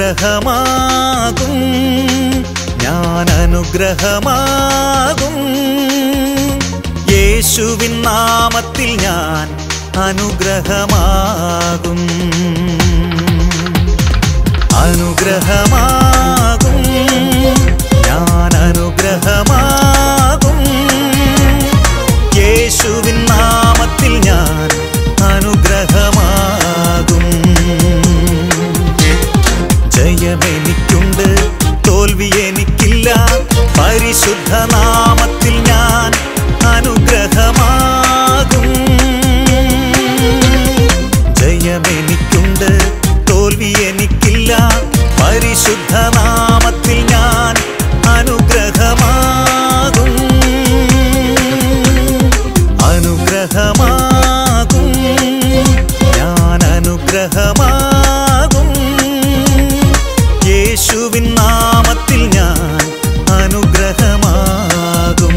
അനുഗ്രഹമാകും ഞാൻ അനുഗ്രഹമാകും യേശുവിൻ നാമത്തിൽ ഞാൻ അനുഗ്രഹമാകും അനുഗ്രഹമാകും ഞാൻ അനുഗ്രഹമാകും യേശുവിൻ നാമത്തിൽ ഞാൻ അനുഗ്രഹമാകും ജയമെനിക്കുണ്ട് തോൽവി എനിക്കില്ല പരിശുദ്ധ നാമത്തിൽ ഞാൻ അനുഗ്രഹമാകും ജയമെനിക്കുണ്ട് തോൽവി എനിക്കില്ല പരിശുദ്ധ നാമത്തിൽ ഞാൻ അനുഗ്രഹമാകും അനുഗ്രഹമാകും ഞാൻ അനുഗ്രഹമാകും യേശുവിൻ നാമത്തിൽ ഞാൻ അനുഗ്രഹമാകും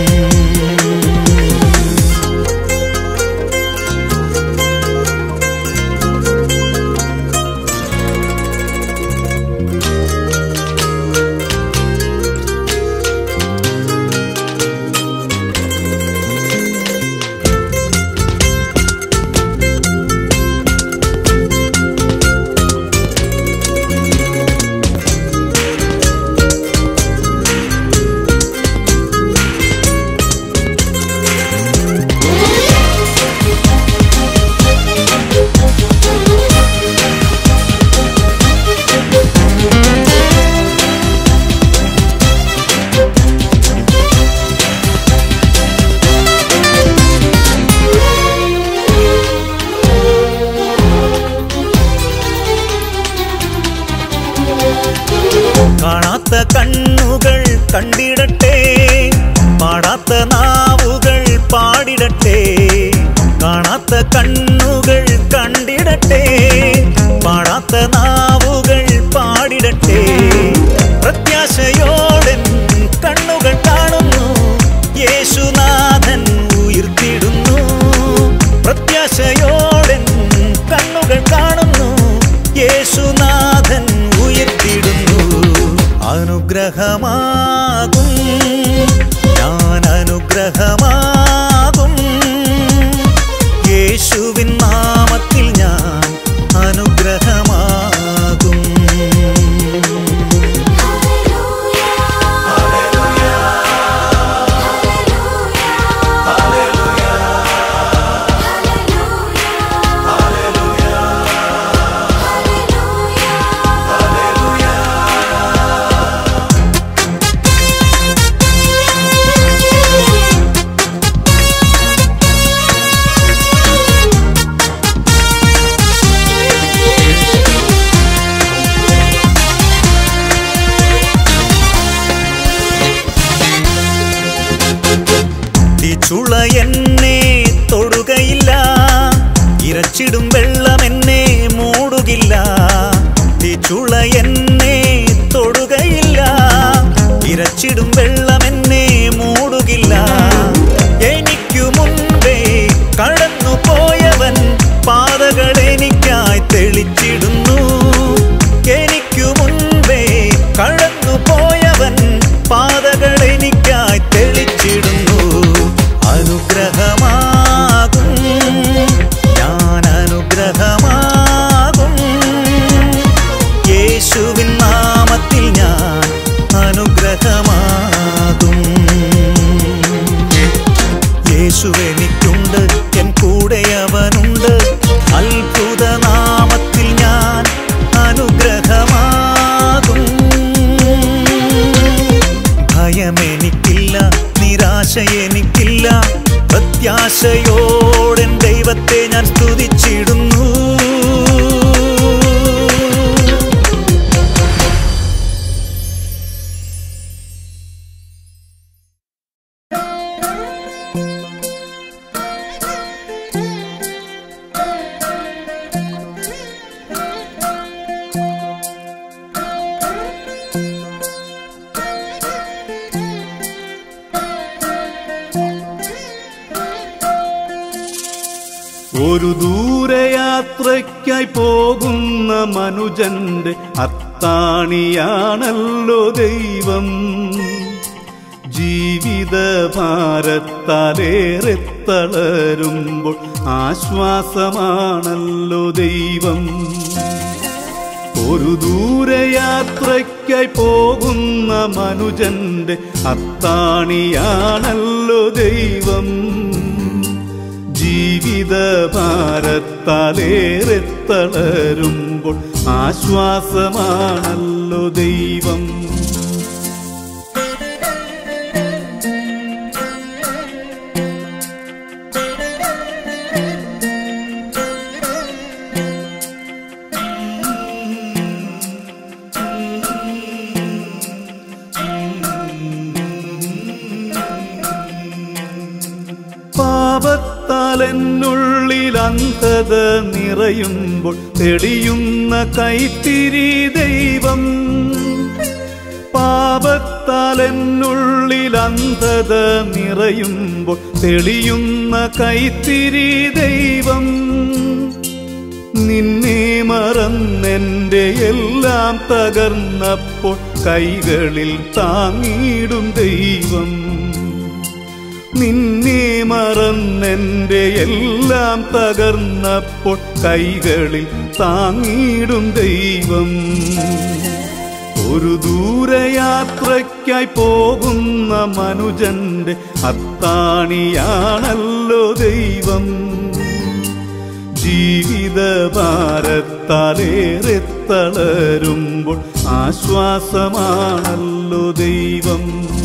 കാണാത്ത കണ്ണുകൾ കണ്ടിടട്ടെ പാടാത്ത നാവുകൾ പാടിടട്ടെ കാണാത്ത കണ്ണുകൾ കണ്ടിടട്ടെ പാടാത്ത നാവുകൾ പാടിടട്ടെ പ്രത്യാശയോടൻ കണ്ണുകൾ കാണുന്നു യേശുനാഥൻ ഉയർത്തിടുന്നു പ്രത്യാശയോടൻ കണ്ണുകൾ കാണുന്നു യേശുനാഥൻ ഉയർത്തിടുന്നു അനുഗ്രഹമാകും ഞാൻ അനുഗ്രഹമാകും യേശുവിൻ നാമത്തിൽ ഞാൻ അനുഗ്രഹമാകും ചുള എന്നെ തൊടുകയില്ല ഇരച്ചിടും വെള്ളം എന്നെ മൂടുകില്ല ചുള എന്നെ തൊടുകയില്ല ഇരച്ചിടും വെള്ളം എന്നെ മൂടുകില്ല എനിക്കു മുൻപേ കടന്നു പോയവൻ പാതകൾ എനിക്കായി തെളിച്ചിടുന്നു എനിക്കു മുൻപേ കടന്നു പോയവൻ പാതകൾ എനിക്കായി തെളിച്ചിടുന്നു അനുഗ്രഹമാകും ഞാൻ അനുഗ്രഹമാകും യേശുവിൻ നാമത്തിൽ ഞാൻ അനുഗ്രഹമാകും യേശുവെനിക്കുണ്ട് എൻ കൂടെ അവനുണ്ട് അത്ഭുത നാമത്തിൽ ഞാൻ അനുഗ്രഹമാകും ഭയമെനിക്കില്ല നിരാശ എനിക്കില്ല പ്രത്യാശയോടെൻ ദൈവത്തെ ഞാൻ സ്തുതിച്ചിടുന്നു ഒരു ദൂരയാത്രയ്ക്കായി പോകുന്ന മനുജന്റെ അത്താണിയാണല്ലോ ദൈവം ജീവിത ഭാരത്താലേറെ തളരുമ്പോൾ ആശ്വാസമാണല്ലോ ദൈവം ഒരു ദൂരയാത്രയ്ക്കായി പോകുന്ന മനുജന്റെ അത്താണിയാണല്ലോ ദൈവം ജീവിത ഭാരത്താലേറെ തളരുമ്പോൾ ആശ്വാസമാണല്ലോ ദൈവം പാപത്താൽ എന്നുള്ളിൽ അന്ധത നിറയുമ്പോൾ തെളിയുന്ന കൈത്തിരി ദൈവം പാപത്താൽ എന്നുള്ളിൽ അന്ധത നിറയുമ്പോൾ തെളിയുന്ന കൈത്തിരി ദൈവം നിന്നെ മറന്നെന്റെ എല്ലാം തകർന്നപ്പോൾ കൈകളിൽ താങ്ങിയിടും ദൈവം നിന്നെ മറന്നെന്റെ എല്ലാം തകർന്നപ്പോൾ കൈകളിൽ താങ്ങിയിടും ദൈവം ഒരു ദൂരയാത്രയ്ക്കായി പോകുന്ന മനുജന്റെ അത്താണിയാണല്ലോ ദൈവം ജീവിത ഭാരത്താലേറെ തളരുമ്പോൾ ആശ്വാസമാണല്ലോ ദൈവം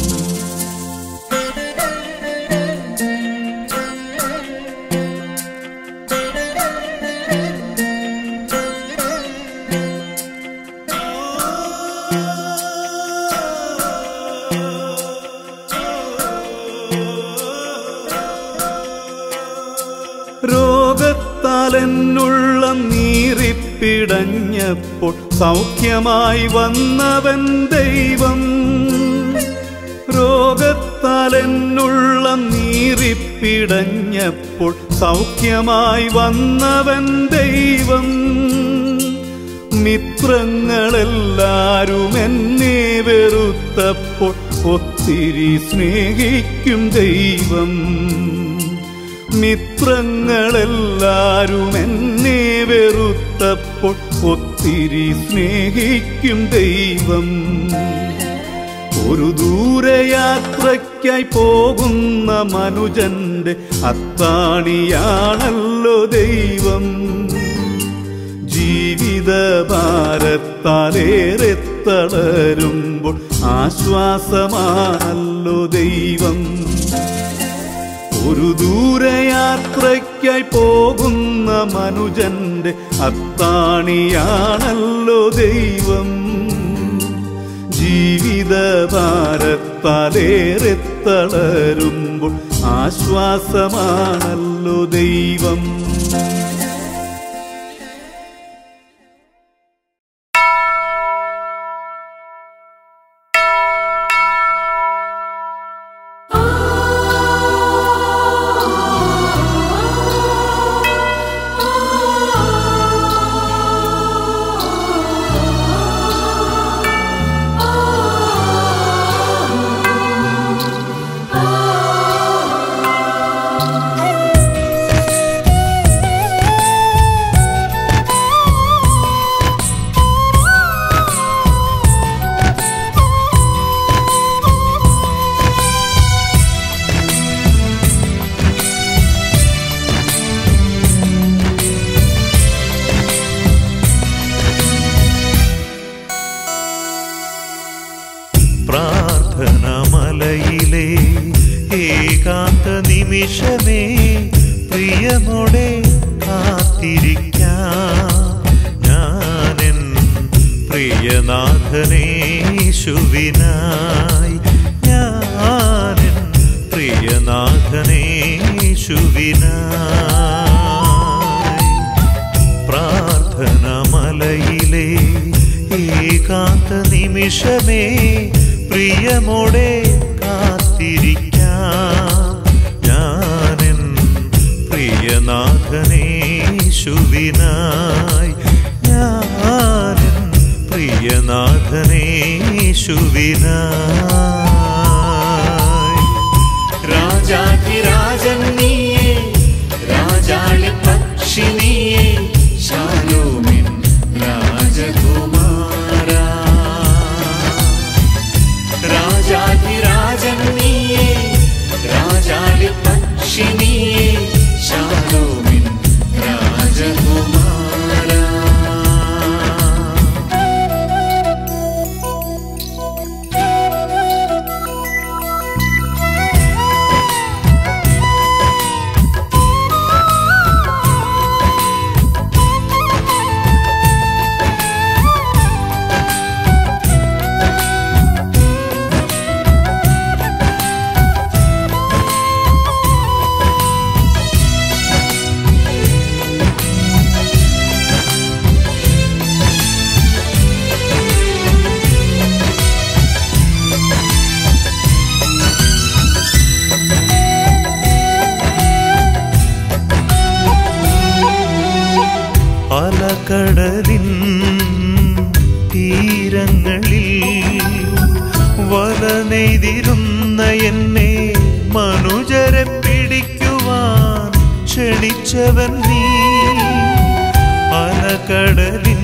രോഗത്താൽ എന്നുള്ള നീറിപ്പിടഞ്ഞപ്പോൾ സൗഖ്യമായി വന്നവൻ ദൈവം രോഗത്താൽ എന്നുള്ള നീറിപ്പിടഞ്ഞപ്പോൾ സൗഖ്യമായി വന്നവൻ ദൈവം മിത്രങ്ങളെല്ലാരും എന്നെ വെറുത്തപ്പോൾ ഒത്തിരി സ്നേഹിക്കും ദൈവം മിത്രങ്ങളെല്ലാരും എന്നെ വെറുത്തപ്പോൾ ഒത്തിരി സ്നേഹിക്കും ദൈവം ഒരു ദൂരയാത്രയ്ക്കായി പോകുന്ന മനുജന്റെ അത്താണിയാണല്ലോ ദൈവം ജീവിത ഭാരത്താലേറെ തളരുമ്പോൾ ആശ്വാസമാണല്ലോ ദൈവം ഒരു ദൂരയാത്രയ്ക്കായി പോകുന്ന മനുജന്റെ അത്താണിയാണല്ലോ ദൈവം ജീവിത ഭാരത്താലേറെ തളരുമ്പോൾ ആശ്വാസമാണല്ലോ ദൈവം പ്രാർത്ഥനമലയിലെ ഏകാന്ത നിമിഷമേ പ്രിയമോടെ കാത്തിരിക്കാം ഞാനെൻ പ്രിയനാഥനേശുവിനായി ഞാനെൻ പ്രിയനാഥനേശുവിനായി പ്രാർത്ഥനമലയിലെ ഏകാന്ത നിമിഷമേ പ്രിയമോടെ കാത്തിരിക്കാം ഞാനെൻ പ്രിയനാഥനേ യേശുവിനായി ഞാനെൻ പ്രിയനാഥനേശുവിനായി രാജാതിരാജൻ നീയേ രാജാളി പക്ഷി നീയേ ശാലോമിൻ രാജകുമാര രാജാതിരാജൻ നീയേ രാജാളി പക്ഷി നീയേ ശാലോമിൻ രാജകുമാര അലകടലിൻ തീരങ്ങളിൽ വല നെയ്തിരുന്ന എന്നെ മനുജരെ പിടിക്കുവാൻ ക്ഷണിച്ചവൻ നീ അലകടലിൻ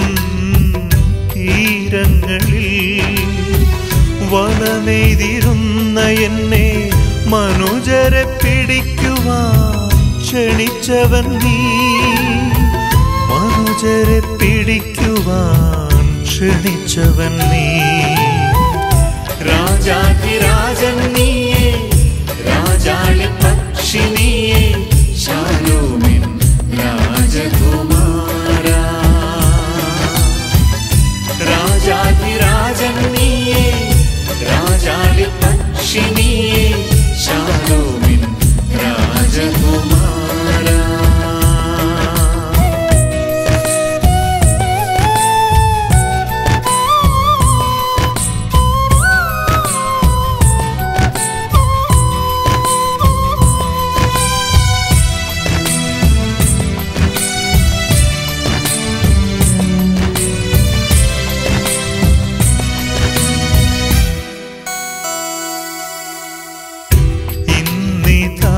തീരങ്ങളിൽ വല നെയ്തിരുന്ന എന്നെ മനുജരെ പിടിക്കുവാൻ ക്ഷണിച്ചവൻ നീ മനുജരെ പിടിക്കുവാൻ ക്ഷണിച്ചവൻ നീ രാജാതിരാജൻ നീയേ രാജാളി പക്ഷി നീയേ ശാലോമിൻ രാജകുമാര രാജാതിരാജൻ നീയേ രാജാളി പക്ഷി നീയേ ശാലോമിൻ രാജകുമാര ഇന്നിതാ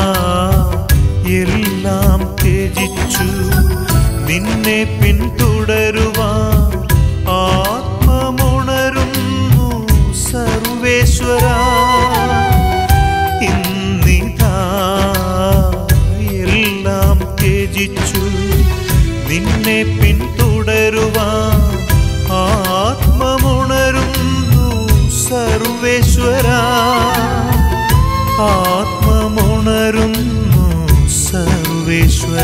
എല്ലാം ത്യജിച്ചു നിന്നെ പിന്തുടരുവാൻ ആത്മമുണരുന്നു സർവേശ്വര ഇന്നിതാ എല്ലാം ത്യജിച്ചു നിന്നെ പിന്തുടരുവാൻ ആത്മമുണരുന്നു സർവേശ്വര ആത്മമുണരുന്നു സർവേശ്വര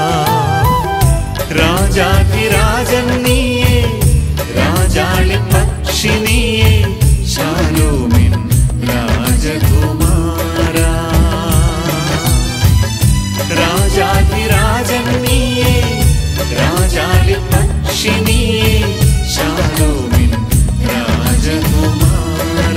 രാജാതിരാജൻ നീയേ രാജാളി പക്ഷി നീയേ ശാലോമിൻ രാജകുമാര രാജാതിരാജൻ നീയേ രാജാളി പക്ഷി നീയേ ശാലോമിൻ രാജകുമാര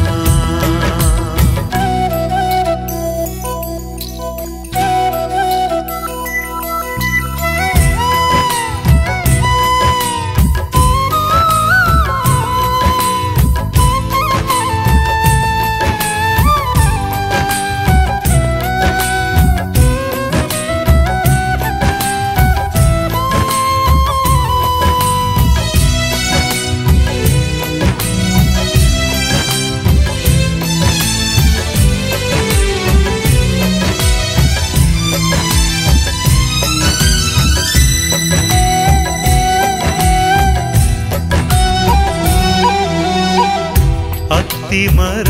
അത്തിമര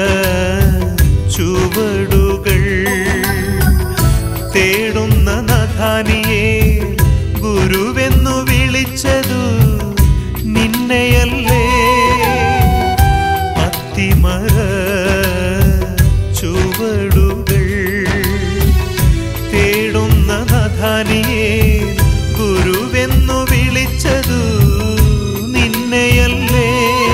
ചുവടുകൾ തേടുന്ന നഥാനിയെ ഗുരുവെന്നു വിളിച്ചതു നിന്നെയല്ലേ അത്തിമര ചുവടുകൾ തേടുന്ന നഥാനിയെ ഗുരുവെന്നു വിളിച്ചതു നിന്നെയല്ലേ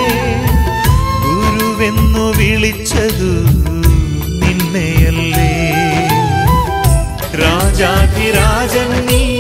ഗുരുവെന്നു വിളിച്ചതു നിന്നെയല്ലേ രാജാതിരാജൻ നീ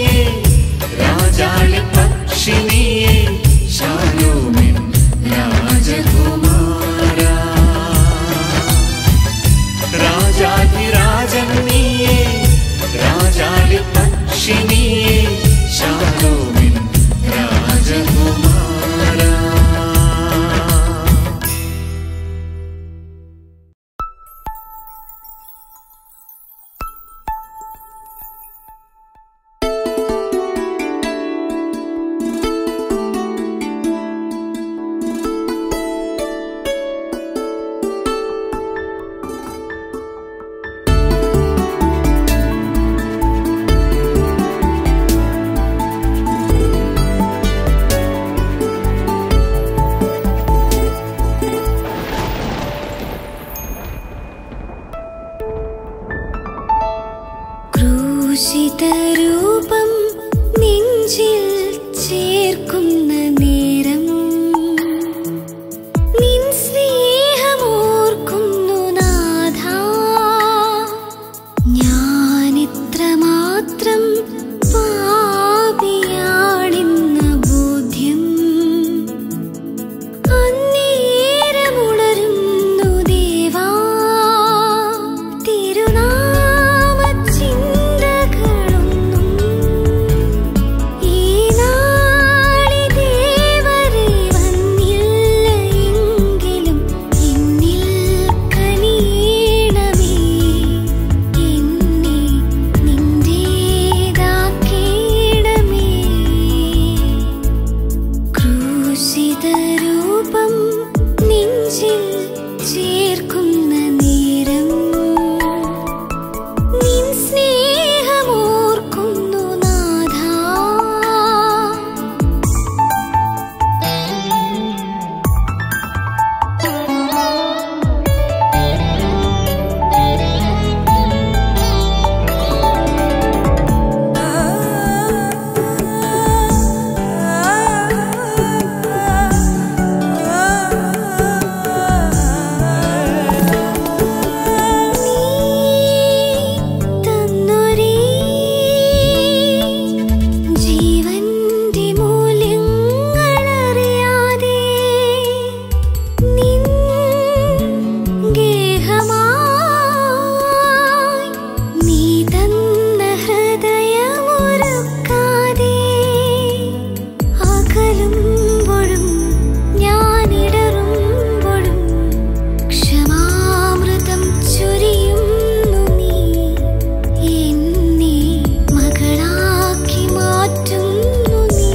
നെഞ്ചിൽ ചേർക്കുന്ന നേരം നിൻ സ്നേഹമോർക്കുന്നു നാഥാ തന്നൊരേ ജീവന്റെ മൂല്യങ്ങളറിയാതെ നിൻ ഗേഹമായി നീ തന്ന ഹൃദയമൊരുക്കാതെ അകലുമ്പോഴും ഞാനിടറുമ്പോഴും ക്ഷമാമൃതം ചൊരിയുന്നു നീ എന്നെ മകളാക്കി മാറ്റുന്നു നീ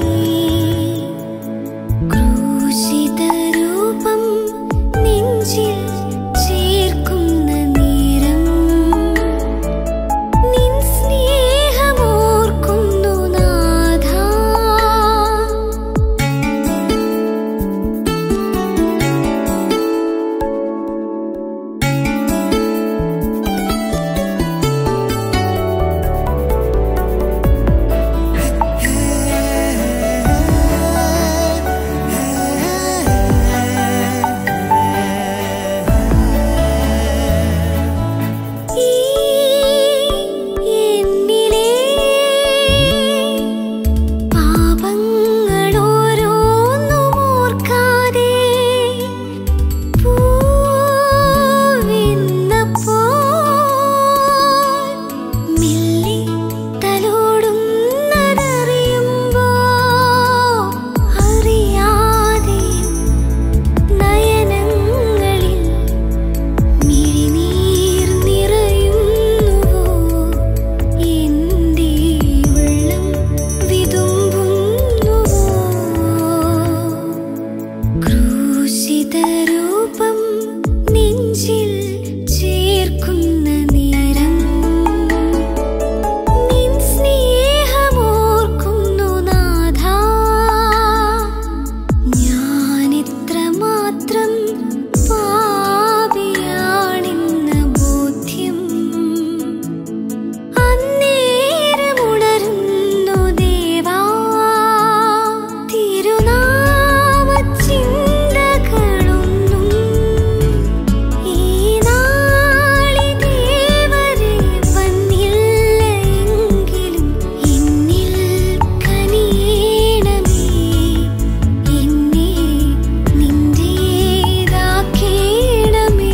ക്രൂശിതരൂപം നെഞ്ചിൽ ചേർക്കുന്ന നേരം നിൻ സ്നേഹമോർക്കുന്നു നാഥാ ഈ എന്നിലെ പാപങ്ങളോരോന്നും ഓർക്കാതെ പൂവിന്നപ്പോൾ മെല്ലെ തലോടുന്നതറിയുമ്പോ അറിയാതെയും നയനങ്ങളിൽ മിഴിനീർ നിറയുന്നുവോ എൻ്റെ ഉള്ളം വിതുമ്പുന്നുവോ ക്രൂശിതരൂപം നെഞ്ചിൽ ചേർക്കുന്ന നേരം നിൻ സ്നേഹമോർക്കുന്നു നാഥാ ഞാനിത്ര മാത്രം പാപിയാണെന്ന ബോധ്യം അന്നേരമുണരുന്നു ദേവാ തിരുനാമച്ചിന്തകളൊന്നും ഈ നാളിതേവരെ വന്നില്ലെങ്കിലും എന്നിൽ കനിയേണമേ എന്നെ നിന്റേതാക്കേണമേ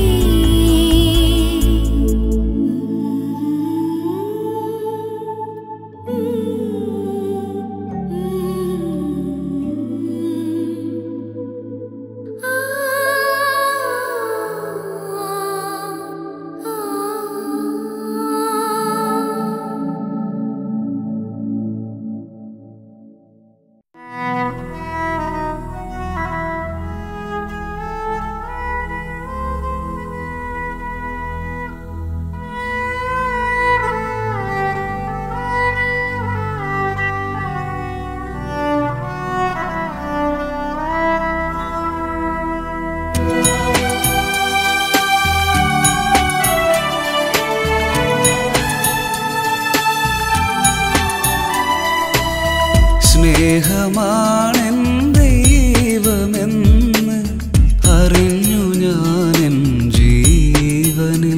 സ്നേഹമാണെൻ ദൈവമെന്ന് അറിഞ്ഞു ഞാനെൻ ജീവനിൽ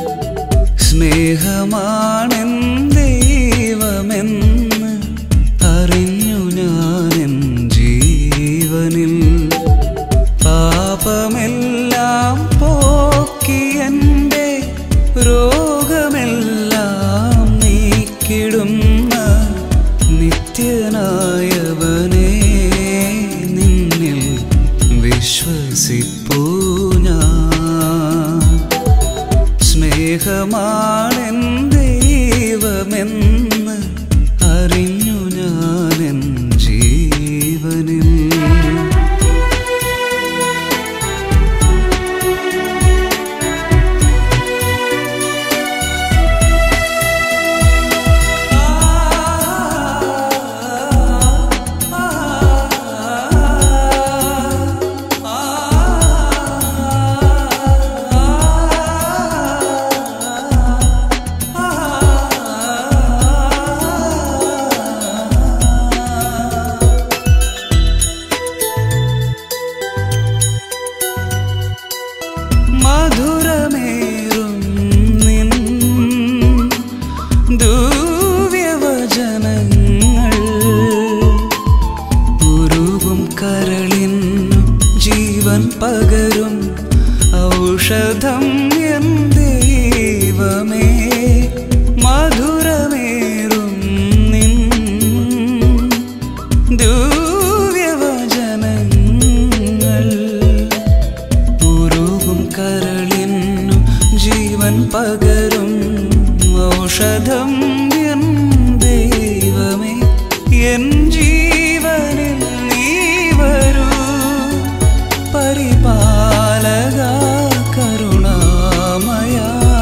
സ്നേഹമാണെൻ ദൈവമെന്ന് അറിഞ്ഞു ഞാനെൻ ജീവനിൽ പാപമെല്ലാം പോക്കി എൻ്റെ രോഗമെല്ലാം നീക്കിടുന്ന നിത്യനായവനെ നിന്നിൽ വിശ്വസിപ്പൂ ഞാൻ സ്നേഹമാണെൻ ദൈവമെന്ന് അറിഞ്ഞു ഞാനെൻ ജീവനിൽ കരളിന്നു ജീവൻ പകരും ഔഷധം എൻ ദൈവമേ മധുരമേറും നിൻ ദിവ്യവചനങ്ങൾ ഉരുകും കരളിന്നു ജീവൻ പകരും ഔഷധം എൻ ദൈവമേ എൻ ജീവനിൽ നീ വരൂ പരിപാലക കരുണാമയ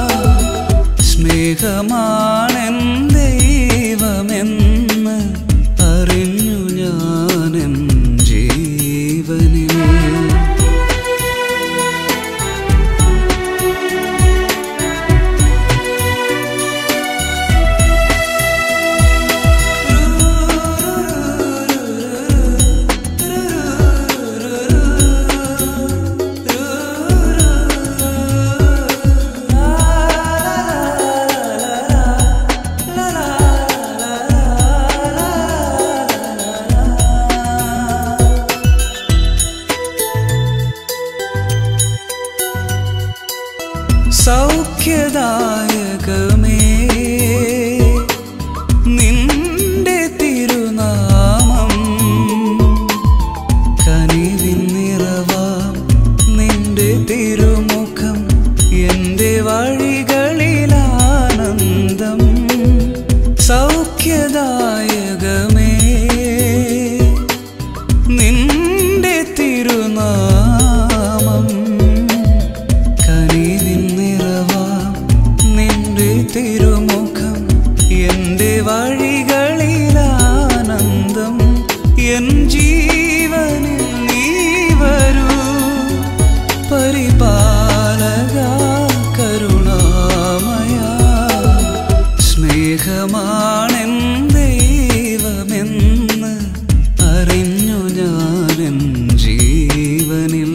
സ്നേഹമാണെൻ ദൈവമെന്ന് അറിഞ്ഞു ഞാനെൻ ജീവനിൽ സൗഖ്യദായകമേ നിന്റെ തിരുനാമം കനിവിൻ നിറവാം നിന്റെ തിരുമുഖം എൻ്റെ വഴികളിലാനന്ദം സൗഖ്യദായകമേ നിന്റെ തിരുനാമം കനിവിൻ നിറവാം നിന്റെ തിരുമുഖം എൻ്റെ വഴികളിലാനന്ദം എൻ ജീവനിൽ നീ വരൂ പരിപാലക കരുണാമയ സ്നേഹമാണെൻ ദൈവമെന്ന് അറിഞ്ഞു ഞാനെൻ ജീവനിൽ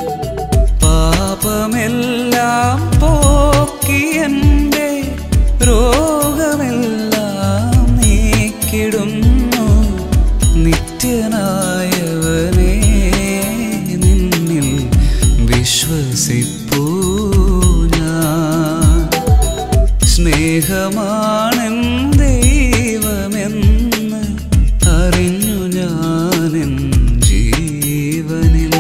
പാപമെല്ലാം പോക്കി എൻ്റെ രോഗമെല്ലാം നീക്കിടുന്നു നിത്യനായവനെ നിന്നിൽ വിശ്വസിപ്പൂ ഞാൻ സ്നേഹമാണെൻ ദൈവമെന്ന് അറിഞ്ഞു ഞാനെൻ ജീവനിൽ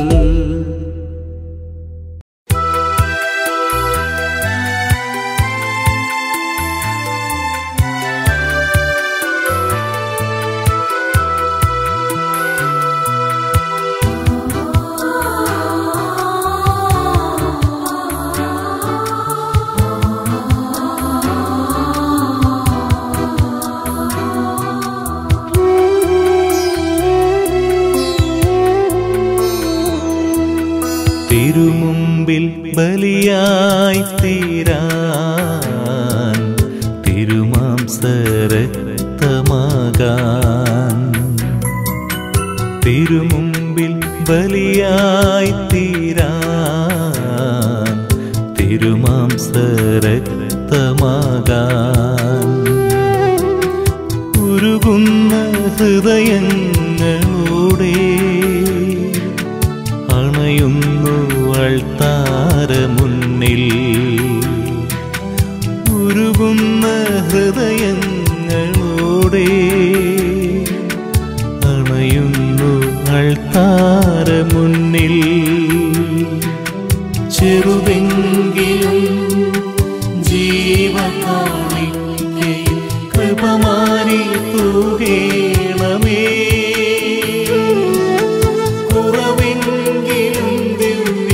തിരുമുമ്പിൽ ബലിയായി തീരാൻ തിരുമാംസരക്തമാകാൻ തിരുമുമ്പിൽ ബലിയായി തീരാൻ തിരുമാംസരക്തമാകാൻ ഉരുകുന്ന ഹൃദയങ്ങളോടെ അണയുന്നു അൾത്താര മുന്നിൽ ഉരുകുന്ന ഹൃദയങ്ങളോടെ അണയുന്നു അൾത്താര മുന്നിൽ ചെറുതെങ്കിലും ജീവകാണിക്കയിൽ കൃപമാരി തൂകേണമേ കുറവെങ്കിലും ദിവ്യ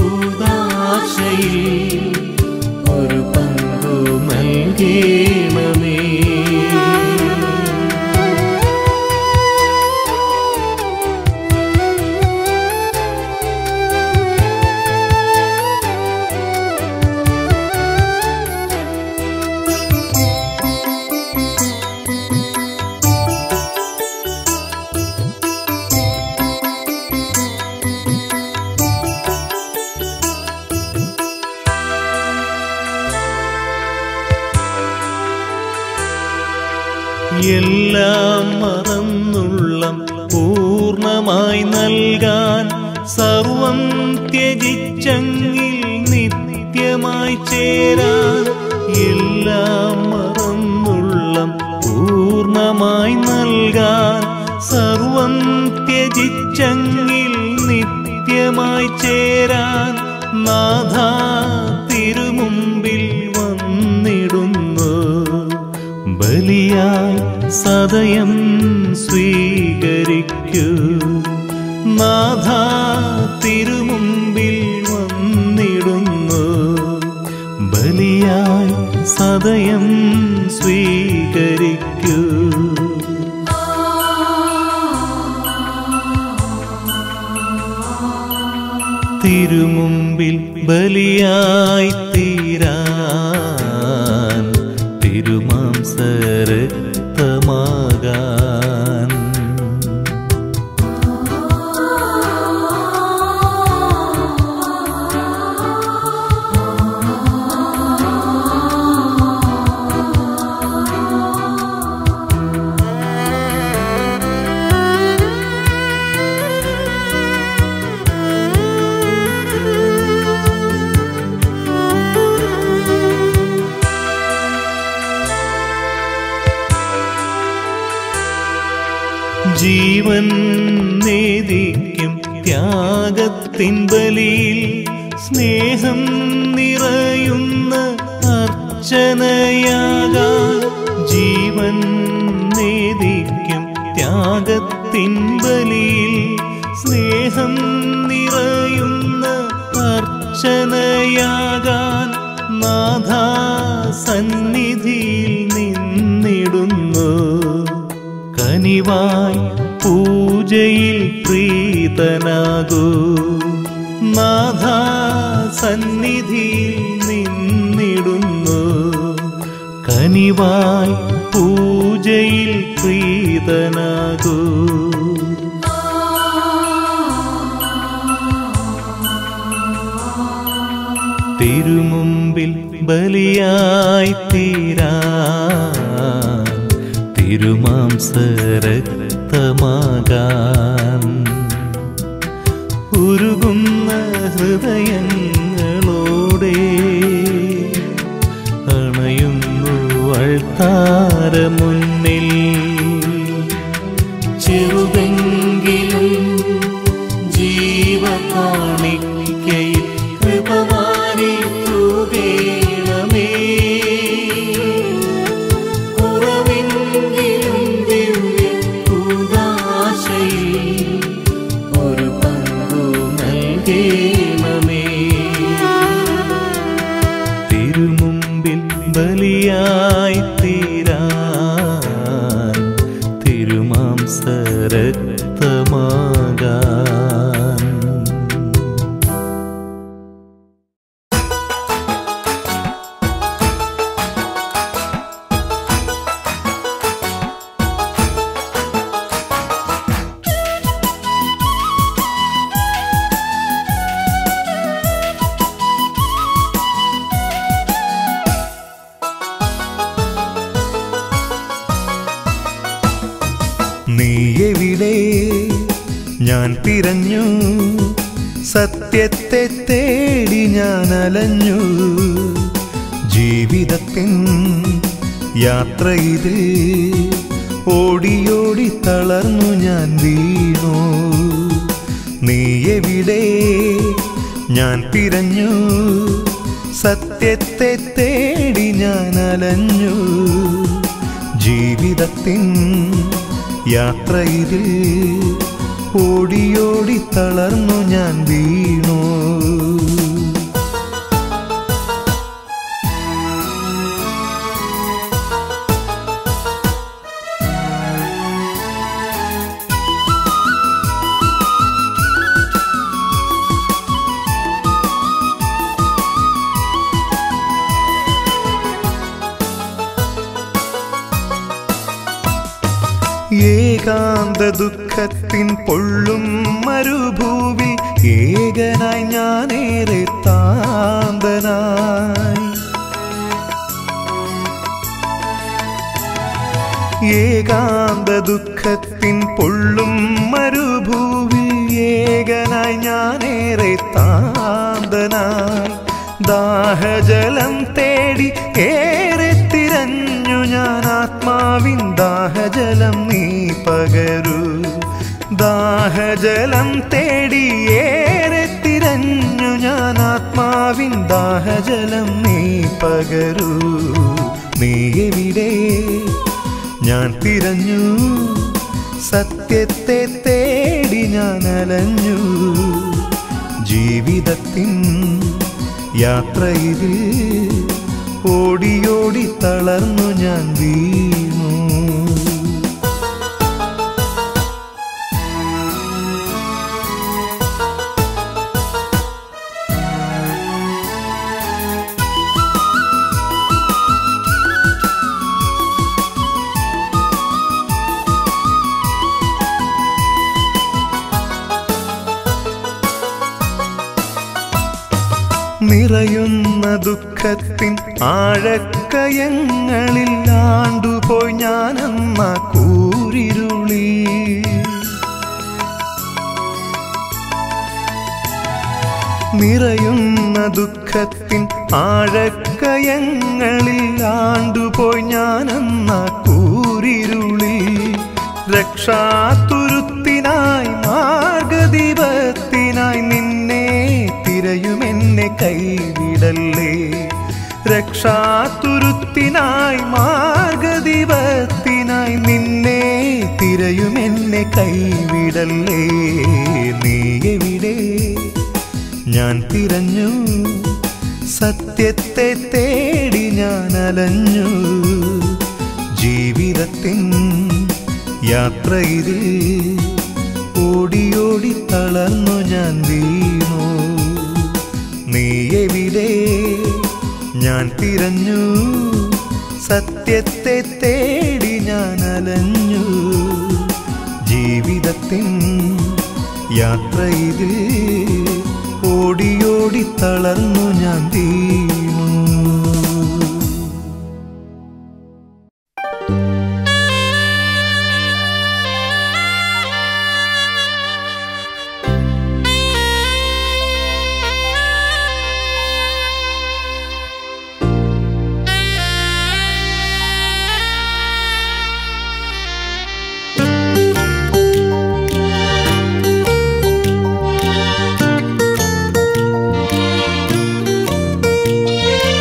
കൂതാശയിൽ ഒരു പങ്കു നൽകേണമേ എല്ലാം മറന്നുള്ളം പൂർണ്ണമായി ഫലമായി നൽകാൻ സർവം ത്യജിച്ചെങ്കിൽ നിത്യമായി ചേരാൻ എല്ലാം മറന്നുള്ളം പൂർണ്ണമായി നൽകാൻ സർവം ത്യജിച്ചെങ്കിൽ നിത്യമായി ചേരാൻ നാഥ തിരുമുമ്പിൽ വന്നിടുന്നു ബലിയായി സദയം സ്വീകരിക്കൂ നാഥ തിരുമുമ്പിൽ വന്നിടുന്നു ബലിയായി സദയം സ്വീകരിക്കൂ തിരുമുമ്പിൽ ബലിയായി തീരാൻ തിരുമാംസരക്തമാകാൻ ജീവൻ നേദിക്കും ത്യാഗത്തിൻ ബലിയിൽ സ്നേഹം നിറയുന്ന അർച്ചനയാകാൻ ജീവൻ നേദിക്കും ത്യാഗത്തിൻ ബലിയിൽ സ്നേഹം നിറയുന്ന അർച്ചനയാകാൻ നാഥ സന്നിധിയിൽ നിന്നിടുന്നു കനിവായി പൂജയിൽ പ്രീതനാകൂ നാഥ സന്നിധിയിൽ നിന്നിടുന്നു കനിവായി പൂജയിൽ പ്രീതനാകൂ തിരുമുമ്പിൽ ബലിയായി തീരാ തിരുമാംസരക്തമാകാൻ ഉരുകുന്ന ഹൃദയങ്ങളോടെ അണയുന്നു അൾത്താര മുന്നിൽ ചെറുതെങ്കിലും ജീവകാണിക്കയിൽ കൃപമാരി തൂകേണമേ കുറവെങ്കിലും ദിവ്യ കൂദാശയിൽ ഒരു പങ്കു നൽകേണമേ തിരുമുമ്പിൽ ബലിയായി തീരാൻ തിരുമാംസരക്തമാകാൻ നീ എവിടെ ഞാൻ തിരഞ്ഞു സത്യത്തെ തേടി ഞാൻ അലഞ്ഞു ജീവിതത്തിൻ യാത്രയിൽ ഓടിയോടി തളർന്നു ഞാൻ വീണു നീ എവിടെ ഞാൻ തിരഞ്ഞു സത്യത്തെ തേടി ഞാൻ അലഞ്ഞു ജീവിതത്തിൻ യാത്രയിൽ ഓടിയോടി തളർന്നു ഞാൻ വീണു ഏകാന്ത ദുഃഖത്തിൻ പൊള്ളും മരുഭൂവി ഏകനായി ഞാനേറെ താന്തനായി ഏകാന്ത ദുഃഖത്തിൻ പൊള്ളും മരുഭൂവി ഏകനായി ഞാനേറെ താന്തനായി ദാഹജലം തേടി ഏറെ തിരഞ്ഞു ഞാൻ ആത്മാവിൻ ദാഹജലം നീ പകരൂ ദാഹജലം തേടി ഏറെ തിരഞ്ഞു ഞാൻ ആത്മാവിൻ ദാഹജലം നീ പകരൂ നീ എവിടെ ഞാൻ തിരഞ്ഞു സത്യത്തെ തേടി ഞാൻ അലഞ്ഞു ജീവിതത്തിൻ യാത്രയിൽ ഓടിയോടി തളർന്നു ഞാൻ വീണു നിറയുന്ന ദുഃഖത്തിൻ ആഴക്കയങ്ങളിൽ ആണ്ടുപോയി ഞാനെന്ന കൂരിരുളി നിറയുന്ന ദുഃഖത്തിൻ ആഴക്കയങ്ങളിൽ ആണ്ടുപോയി ഞാനെന്ന കൂരിരുളി രക്ഷാതുരുത്തിനായി മാർഗദീപത്തിനായി നിന്നെ തിരയുമെന്നെ കൈവിടല്ലേ രക്ഷാതുരുത്തിനായി മാർഗദീപത്തിനായി നിന്നെ തിരയുമെന്നെ കൈവിടല്ലേ നീ എവിടെ ഞാൻ തിരഞ്ഞു സത്യത്തെ തേടി ഞാൻ അലഞ്ഞു ജീവിതത്തിൻ യാത്രയിൽ ഓടിയോടി തളർന്നു ഞാൻ വീണു നീ എവിടെ ഞാൻ തിരഞ്ഞു സത്യത്തെ തേടി ഞാൻ അലഞ്ഞു ജീവിതത്തിൻ യാത്രയിൽ ഓടിയോടി തളർന്നു ഞാൻ വീണു ും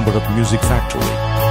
Columbarat Music Factory.